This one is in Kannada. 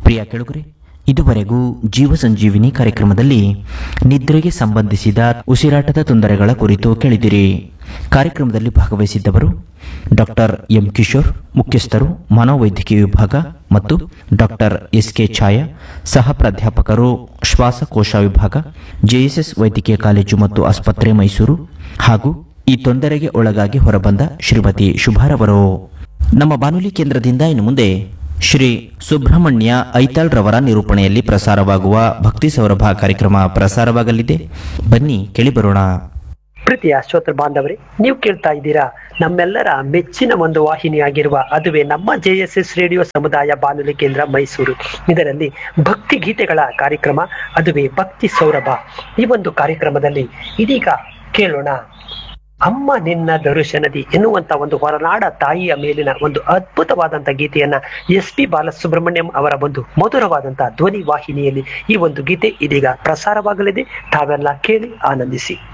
ಪ್ರಿಯ ಕೆಳುಗರೆ ಇದುವರೆಗೂ ಜೀವ ಸಂಜೀವಿನಿ ಕಾರ್ಯಕ್ರಮದಲ್ಲಿ ನಿದ್ರೆಗೆ ಸಂಬಂಧಿಸಿದ ಉಸಿರಾಟದ ತೊಂದರೆಗಳ ಕುರಿತು ಕೇಳಿದಿರಿ ಕಾರ್ಯಕ್ರಮದಲ್ಲಿ ಭಾಗವಹಿಸಿದ್ದವರು ಡಾಕ್ಟರ್ ಎಂ ಕಿಶೋರ್ ಮುಖ್ಯಸ್ಥರು ಮನೋವೈದ್ಯಕೀಯ ವಿಭಾಗ ಮತ್ತು ಡಾಕ್ಟರ್ ಎಸ್ ಕೆ ಛಾಯಾ ಸಹ ಪ್ರಾಧ್ಯಾಪಕರು ಶ್ವಾಸಕೋಶ ವಿಭಾಗ ಜೆಎಸ್ಎಸ್ ವೈದ್ಯಕೀಯ ಕಾಲೇಜು ಮತ್ತು ಆಸ್ಪತ್ರೆ ಮೈಸೂರು ಹಾಗೂ ಈ ತೊಂದರೆಗೆ ಒಳಗಾಗಿ ಹೊರಬಂದ ಶ್ರೀಮತಿ ಶುಭಾರವರು ನಮ್ಮ ಬಾನುಲಿ ಕೇಂದ್ರದಿಂದ ಇನ್ನು ಮುಂದೆ ಶ್ರೀ ಸುಬ್ರಹ್ಮಣ್ಯ ಐತಾಳ್ ರವರ ನಿರೂಪಣೆಯಲ್ಲಿ ಪ್ರಸಾರವಾಗುವ ಭಕ್ತಿ ಸೌರಭ ಕಾರ್ಯಕ್ರಮ ಪ್ರಸಾರವಾಗಲಿದೆ ಬನ್ನಿ ಕೇಳಿಬರೋಣ ಪ್ರೀತಿಯ ಶ್ರೋತೃ ಬಾಂಧವರೇ ನೀವು ಕೇಳ್ತಾ ಇದ್ದೀರಾ ನಮ್ಮೆಲ್ಲರ ಮೆಚ್ಚಿನ ಒಂದು ವಾಹಿನಿಯಾಗಿರುವ ಅದುವೇ ನಮ್ಮ ಜೆ ಎಸ್ ಎಸ್ ರೇಡಿಯೋ ಸಮುದಾಯ ಬಾನುಲಿ ಕೇಂದ್ರ ಮೈಸೂರು ಇದರಲ್ಲಿ ಭಕ್ತಿ ಗೀತೆಗಳ ಕಾರ್ಯಕ್ರಮ ಅದುವೇ ಭಕ್ತಿ ಸೌರಭ ಈ ಒಂದು ಕಾರ್ಯಕ್ರಮದಲ್ಲಿ ಇದೀಗ ಕೇಳೋಣ ಅಮ್ಮ ನಿನ್ನ ದರುಶನದಿ ಎನ್ನುವಂತ ಒಂದು ಹೊರನಾಡ ತಾಯಿಯ ಮೇಲಿನ ಒಂದು ಅದ್ಭುತವಾದಂತ ಗೀತೆಯನ್ನ ಎಸ್ ಪಿ ಬಾಲಸುಬ್ರಹ್ಮಣ್ಯಂ ಅವರ ಒಂದು ಮಧುರವಾದಂತಹ ಧ್ವನಿ ವಾಹಿನಿಯಲ್ಲಿ ಈ ಒಂದು ಗೀತೆ ಇದೀಗ ಪ್ರಸಾರವಾಗಲಿದೆ ತಾವೆಲ್ಲ ಕೇಳಿ ಆನಂದಿಸಿ